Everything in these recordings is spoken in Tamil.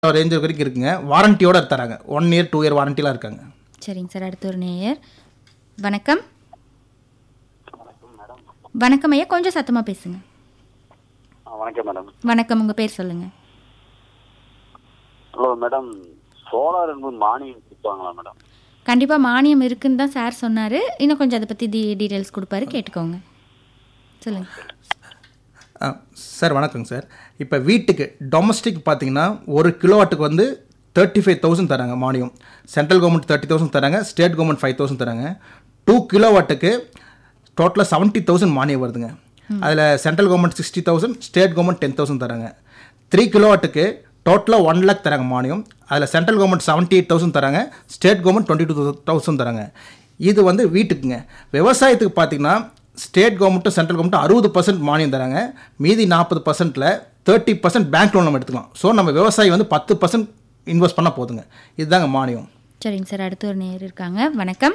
ரேஞ்ச் வரைக்கும் இருக்குங்க வாரண்டியோட தராங்க ஒன் இயர் டூ இயர் வாரண்டிலாம் இருக்காங்க சரிங்க சார் அடுத்த ஒரு நேயர் வணக்கம் வணக்கம் ஐயா கொஞ்சம் சத்தமாக பேசுங்க ஆ, வணக்கம் மேடம் வணக்கம் உங்கள் பேர் சொல்லுங்கள் ஹலோ மேடம் சோலார் என்பது மானியம் கொடுப்பாங்களா மேடம் கண்டிப்பாக மானியம் இருக்குன்னு தான் சார் சொன்னார் இன்னும் கொஞ்சம் அதை பற்றி டீ டீட்டெயில்ஸ் கொடுப்பாரு கேட்டுக்கோங்க சொல்லுங்கள் ஆ, சார் வணக்கங்க சார் இப்போ வீட்டுக்கு டொமஸ்டிக் பார்த்தீங்கன்னா ஒரு கிலோவாட்டுக்கு வந்து தேர்ட்டி ஃபைவ் தௌசண்ட் தராங்க மானியம் சென்ட்ரல் கவர்மெண்ட் தேர்ட்டி தௌசண்ட் தராங்க ஸ்டேட் கவர்மெண்ட் ஃபைவ் தௌசண்ட் தராங்க டூ கிலோவாட்டுக்கு டோட்டலாக செவன்ட்டி தௌசண்ட் மானியம் வருதுங்க அதில் central government sixty thousand state government ten thousand தராங்க த்ரீ கிலோவாட்டுக்கு டோட்டலாக ஒன் லேக் தராங்க மானியம் அதில் central government seventy eight thousand தராங்க state government twenty two thousand தராங்க இது வந்து வீட்டுக்குங்க விவசாயத்துக்கு பார்த்தீங்கன்னா ஸ்டேட் கவர்மெண்ட்டும் சென்ட்ரல் கவர்மெண்ட்டும் அறுபது பர்சன்ட் மானியம் தராங்க மீதி நாற்பது பர்சன்ட்டில் தேர்ட்டி பர்சன்ட் பேங்க் லோன் நம்ம எடுத்துக்கலாம் ஸோ நம்ம விவசாயி வந்து பத்து பர்சன்ட் இன்வெஸ்ட் பண்ணால் போதுங்க இதுதாங்க மானியம் சரிங்க சார் அடுத்த ஒரு நேயர் இருக்காங்க வணக்கம்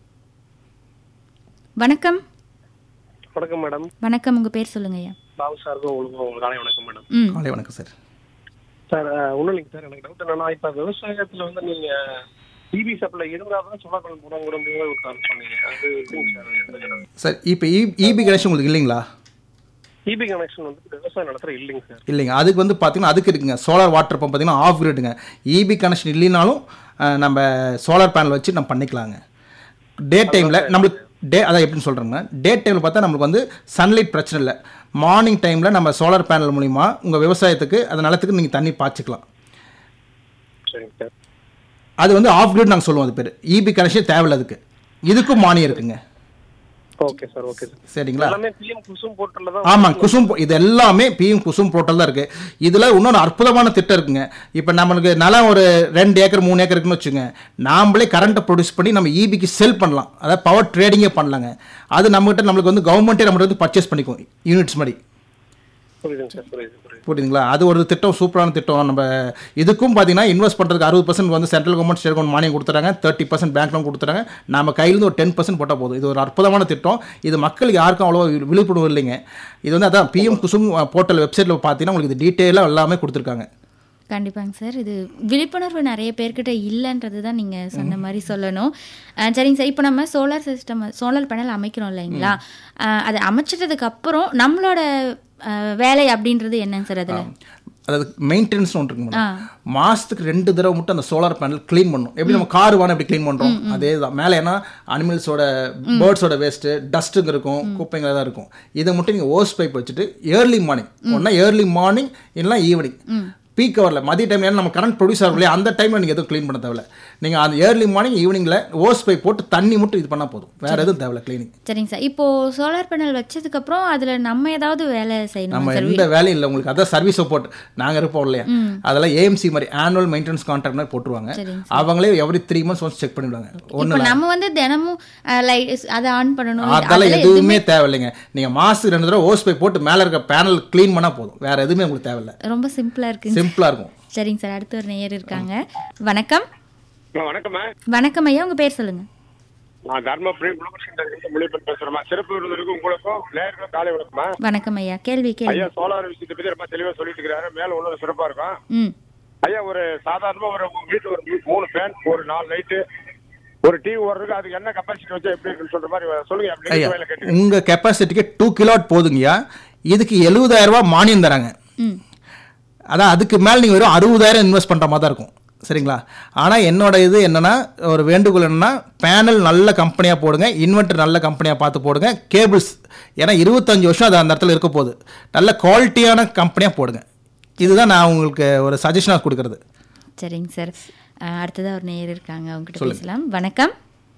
வணக்கம் வணக்கம் மேடம் வணக்கம் உங்கள் பேர் சொல்லுங்க ஐயா பாபு சாருக்கும் உங்களுக்கும் உங்களுக்கு காலை வணக்கம் மேடம் ம் காலை வணக்கம் சார் சார் ஒன்றும் இல்லைங்க சார் எனக்கு டவுட் என்னன்னா இப்போ விவசாயத்தில் வந்து நீங்க டிவி சப்ளை இருந்தால் தான் சோலார் போடாங்கிற மாதிரி ஒரு கால் பண்ணீங்க அது எப்படிங்க சார் எனக்கு சார் இப்போ இபி கனெக்ஷன் உங்களுக்கு இல்லைங்களா டிபி கனெக்ஷன் வந்து விவசாயம் நடத்துற இல்லைங்க சார் இல்லைங்க அதுக்கு வந்து பார்த்தீங்கன்னா அதுக்கு இருக்குங்க சோலார் வாட்டர் பம்ப் பார்த்தீங்கன்னா ஆஃப் கிரிட்டுங்க இபி கனெக்ஷன் இல்லைனாலும் அஹ், நம்ம சோலார் பேனல் வச்சு நம்ம பண்ணிக்கலாங்க டே டைமில் நம்மளுக்கு டே அதான் எப்படின்னு சொல்கிறேங்க டே டைமில் பார்த்தா நம்மளுக்கு வந்து சன்லைட் பிரச்சனை இல்லை மார்னிங் டைமில் நம்ம சோலார் பேனல் மூலிமா உங்கள் விவசாயத்துக்கு அந்த நிலத்துக்கு நீங்கள் தண்ணி பாய்ச்சிக்கலாம் சரிங்க சார் அது வந்து ஆஃப் கிரிட் நாங்கள் சொல்லுவோம் அது பேர் இபி கனெக்ஷன் தேவையில்ல அதுக்கு இதுக்கும் மானியம் இருக்குங்க ஓகே சார் ஓகே சார் சரிங்களா எல்லாமே பிஎம் குசும் போர்ட்டலில் தான் ஆமாம் குசும் போ- இது எல்லாமே பிஎம் குசும் போர்ட்டல் தான் இருக்குது இதில் இன்னொரு அற்புதமான திட்டம் இருக்குங்க இப்போ நம்மளுக்கு நிலம் ஒரு ரெண்டு ஏக்கர் மூணு ஏக்கர் இருக்குன்னு வச்சுங்க நாமளே கரண்ட்டை ப்ரொடியூஸ் பண்ணி நம்ம ஈபிக்கு செல் பண்ணலாம் அதாவது பவர் ட்ரேடிங்கே பண்ணலாங்க அது நம்மகிட்ட நம்மளுக்கு வந்து கவர்மெண்ட்டே நம்மகிட்ட வந்து பர்ச்சேஸ் பண்ணிக்கும் யூனிட்ஸ் மாதிரி புரியுதுங்க சார் புரியுது புரியுது புரியுதுங்களா அது ஒரு திட்டம் சூப்பரான திட்டம் நம்ம இதுக்கும் பார்த்தீங்கன்னா இன்வெஸ்ட் பண்ணுறதுக்கு அறுபது பர்சன்ட் வந்து சென்ட்ரல் கவர்மெண்ட் ஸ்டேட் கவர்மெண்ட் மானியம் கொடுத்துறாங்க தேர்ட்டி பர்சன்ட் பேங்க் லோன் கொடுத்துறாங்க நம்ம கையிலேருந்து ஒரு டென் பர்சன்ட் போட்டால் போதும் இது ஒரு அற்புதமான திட்டம் இது மக்களுக்கு யாருக்கும் அவ்வளோ வி- விழிப்புணர்வு இல்லைங்க இது வந்து அதான் பிஎம் குசும் போர்ட்டல் வெப்சைட்டில் பார்த்தீங்கன்னா உங்களுக்கு இது டீட்டெயிலாக எல்லாமே கொடுத்துருக்காங்க கண்டிப்பாங்க சார் இது விழிப்புணர்வு நிறைய பேர்கிட்ட இல்லைன்றது தான் நீங்கள் சொன்ன மாதிரி சொல்லணும் அஹ் சரிங்க சார் இப்போ நம்ம சோலார் சிஸ்டம் சோலார் பேனல் அமைக்கிறோம் இல்லைங்களா அஹ் அதை அமைச்சிட்டதுக்கு அப்புறம் நம்மளோட அஹ், வேலை அப்படின்றது என்னங்க சார் அதில் அதாவது மெயின்டெனன்ஸ் ஒன்று இருக்கு ஆ. மேடம் மாதத்துக்கு ரெண்டு தடவை மட்டும் அந்த சோலார் பேனல் க்ளீன் பண்ணும் எப்படி நம்ம கார் வாங்க எப்படி க்ளீன் பண்ணுறோம் அதே தான் மேலே ஏன்னா அனிமல்ஸோட பேர்ட்ஸோட வேஸ்ட்டு டஸ்ட்டுங்க இருக்கும் குப்பைங்க தான் இருக்கும் இதை மட்டும் நீங்கள் ஓஸ் பைப் வச்சுட்டு ஏர்லி மார்னிங் ஒன்றா ஏர்லி மார்னிங் இல்லைனா ஈவினிங் பீக் ஹவரில் மதிய டைம் ஏன்னா நம்ம கரண்ட் ப்ரொடியூஸ் ஆகும் இல்லையா அந்த டைமில் நீங்கள் எதுவும் க்ளீன் பண்ண தேவையில்ல நீங்கள் அந்த ஏர்லி மார்னிங் ஈவினிங்கில் ஓஸ் பைப் போட்டு தண்ணி மட்டும் இது பண்ணால் போதும் வேறு எதுவும் தேவையில்ல க்ளீனிங் சரிங்க சார் இப்போ சோலார் பேனல் வச்சதுக்கு அப்புறம் அதுல நம்ம ஏதாவது வேலை செய்யணுமா நம்ம சார் எந்த வேலையும் இல்லை உங்களுக்கு அதான் சர்வீஸ் சப்போர்ட் நாங்கள் இருப்போம் இல்லையா அதெல்லாம் ஏஎம்சி மாதிரி ஆனுவல் மெயின்டெனன்ஸ் கான்ட்ராக்ட் மாதிரி போட்டுருவாங்க சரிங்க அவங்களே every three months once check பண்ணிவிடுவாங்க இப்போ ஒன்றும் நம்ம வந்து தினமும் லைட் அதை ஆன் பண்ணணும் அதெல்லாம் எதுவுமே தேவையில்லைங்க நீங்கள் மாதத்துக்கு ரெண்டு தடவை ஓஸ் பை போட்டு மேலே இருக்க பேனல் க்ளீன் பண்ணால் போதும் வேற எதுவுமே உங்களுக்கு தேவையில்ல ரொம்ப சிம்பிளா இருக்குங்க சிம்பிளாக இருக்கும் சரிங்க சார் அடுத்து ஒரு நேயர் இருக்காங்க வணக்கம் வணக்கம்மா வணக்கம் ஐயா உங்க பேர் சொல்லுங்க நான் தர்மபுரி குளோபல் சென்டர் மொழிபெயர் பேசுறேம்மா சிறப்பு விருந்தினருக்கும் உங்களுக்கும் நேர்களுக்கும் காலை வணக்கம்மா வணக்கம் ஐயா கேள்வி கேள்வி ஐயா சோலார் விஷயத்தை பத்தி ரொம்ப தெளிவா சொல்லிட்டு இருக்கிறாரு மேல உள்ள சிறப்பா இருக்கும் ம் ஐயா ஒரு சாதாரணமா ஒரு உங்க வீட்டுல ஒரு மூ- மூணு ஃபேன் ஒரு நாலு லைட்டு ஒரு டிவி ஓடுறதுக்கு அதுக்கு என்ன கெப்பாசிட்டி வச்சா எப்படி இருக்குன்னு சொல்ற மாதிரி சொல்லுங்க அப்படி ஐயா வேலை கேட்டு உங்கள் கெப்பாசிட்டிக்கு டூ கிலோவாட் போதுங்கய்யா இதுக்கு 70000 ரூபாய் மானியம் தராங்க ம் அதான் அதுக்கு மேலே நீங்கள் வெறும் அறுபதாயிரம் இன்வெஸ்ட் பண்ணுற மாதிரி தான் இருக்கும் சரிங்களா ஆனால் என்னோட இது என்னன்னா ஒரு வேண்டுகோள் என்னன்னா பேனல் நல்ல கம்பெனியாக போடுங்க இன்வெர்டர் நல்ல கம்பெனியாக பார்த்து போடுங்க கேபிள்ஸ் ஏன்னா இருபத்தஞ்சு வருஷம் அது அந்த இடத்துல இருக்க போகுது நல்ல குவாலிட்டியான கம்பெனியாக போடுங்க இதுதான் நான் உங்களுக்கு ஒரு சஜஷனாக கொடுக்குறது சரிங்க சார் அஹ், அடுத்ததா ஒரு நேயர் இருக்காங்க அவங்ககிட்ட பேசலாம் வணக்கம்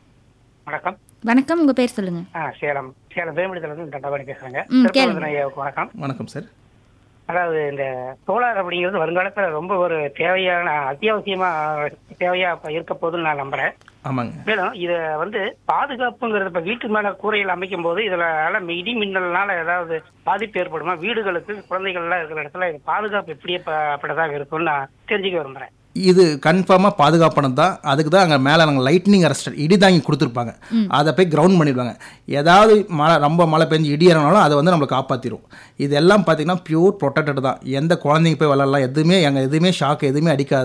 வணக்கம் வணக்கம் உங்க பேர் சொல்லுங்க ஆ சேலம் சேலம் வேம்படித்துல இருந்து தண்டபாணி பேசுறேங்க ம், சிறப்பு கேளுங்க. விருந்தினர் ஐயாவுக்கு வணக்கம் வணக்கம் சார் அதாவது இந்த சோலார் அப்படிங்கிறது வருங்காலத்துல ரொம்ப ஒரு தேவையான அத்தியாவசியமா தேவையா இப்ப இருக்க போகுதுன்னு நான் நம்புறேன் ஆமாங்க மேலும் இத வந்து பாதுகாப்புங்கிறது இப்ப வீட்டு மேல கூரையில் அமைக்கும் போது இதுல இடி மின்னல்னால ஏதாவது பாதிப்பு ஏற்படுமா வீடுகளுக்கு குழந்தைகள் எல்லாம் இருக்கிற இடத்துல இது பாதுகாப்பு எப்படி அப்படிதான் இருக்கும்னு நான் தெரிஞ்சுக்க விரும்புறேன் இது கன்ஃபார்மாக பாதுகாப்பானது தான் அதுக்கு தான் அங்கே மேலே நாங்கள் லைட்னிங் அரெஸ்டட் இடி தாங்கி கொடுத்துருப்பாங்க அதை போய் கிரவுண்ட் பண்ணிடுவாங்க ஏதாவது மழை ரொம்ப மழை பெஞ்சு இடி இறங்கினாலும் அதை வந்து நம்மளை காப்பாற்றிடும் இதெல்லாம் பார்த்தீங்கன்னா பியூர் ப்ரொடெக்டட் தான் எந்த குழந்தைங்க போய் விளாட்லாம் எதுவுமே எங்கள் எதுவுமே ஷாக் எதுவுமே அடிக்காது